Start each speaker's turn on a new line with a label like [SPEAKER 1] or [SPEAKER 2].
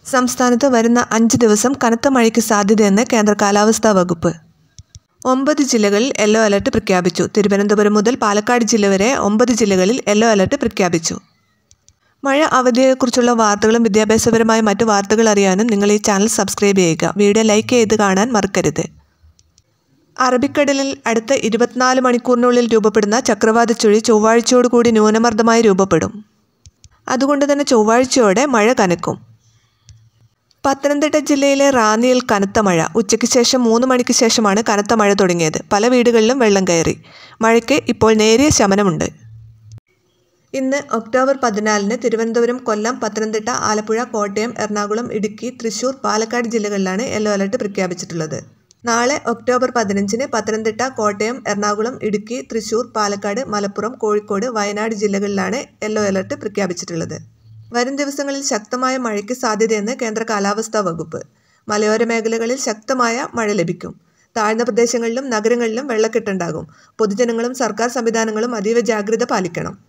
[SPEAKER 1] സംസ്ഥാനത്ത് വരുന്ന അഞ്ച് ദിവസം കനത്ത മഴയ്ക്ക് സാധ്യതയെന്ന് കേന്ദ്ര കാലാവസ്ഥാ വകുപ്പ് ഒമ്പത് ജില്ലകളിൽ യെല്ലോ അലർട്ട് പ്രഖ്യാപിച്ചു തിരുവനന്തപുരം മുതൽ പാലക്കാട് ജില്ല വരെ ഒമ്പത് ജില്ലകളിൽ യെല്ലോ അലർട്ട് പ്രഖ്യാപിച്ചു മഴ അവധിയെക്കുറിച്ചുള്ള വാർത്തകളും വിദ്യാഭ്യാസപരമായ മറ്റു വാർത്തകൾ അറിയാനും നിങ്ങൾ ഈ ചാനൽ സബ്സ്ക്രൈബ് ചെയ്യുക വീഡിയോ ലൈക്ക് ചെയ്ത് കാണാൻ മറക്കരുത് അറബിക്കടലിൽ അടുത്ത ഇരുപത്തിനാല് മണിക്കൂറിനുള്ളിൽ രൂപപ്പെടുന്ന ചക്രവാത ചുഴി ചൊവ്വാഴ്ചയോടുകൂടി ന്യൂനമർദ്ദമായി രൂപപ്പെടും അതുകൊണ്ട് തന്നെ ചൊവ്വാഴ്ചയോടെ മഴ കനക്കും പത്തനംതിട്ട ജില്ലയിലെ റാന്നിയിൽ കനത്ത മഴ ഉച്ചയ്ക്ക് ശേഷം മൂന്ന് മണിക്ക് ശേഷമാണ് കനത്ത മഴ തുടങ്ങിയത് പല വീടുകളിലും വെള്ളം കയറി മഴയ്ക്ക് ഇപ്പോൾ നേരിയ ശമനമുണ്ട് ഇന്ന് ഒക്ടോബർ പതിനാലിന് തിരുവനന്തപുരം കൊല്ലം പത്തനംതിട്ട ആലപ്പുഴ കോട്ടയം എറണാകുളം ഇടുക്കി തൃശൂർ പാലക്കാട് ജില്ലകളിലാണ് യെല്ലോ അലർട്ട് പ്രഖ്യാപിച്ചിട്ടുള്ളത് നാളെ ഒക്ടോബർ പതിനഞ്ചിന് പത്തനംതിട്ട കോട്ടയം എറണാകുളം ഇടുക്കി തൃശൂർ പാലക്കാട് മലപ്പുറം കോഴിക്കോട് വയനാട് ജില്ലകളിലാണ് യെല്ലോ അലർട്ട് പ്രഖ്യാപിച്ചിട്ടുള്ളത് വരും ദിവസങ്ങളിൽ ശക്തമായ മഴയ്ക്ക് സാധ്യതയെന്ന് കേന്ദ്ര കാലാവസ്ഥാ വകുപ്പ് മലയോര മേഖലകളിൽ ശക്തമായ മഴ ലഭിക്കും താഴ്ന്ന പ്രദേശങ്ങളിലും നഗരങ്ങളിലും വെള്ളക്കെട്ടുണ്ടാകും പൊതുജനങ്ങളും സർക്കാർ സംവിധാനങ്ങളും അതീവ ജാഗ്രത പാലിക്കണം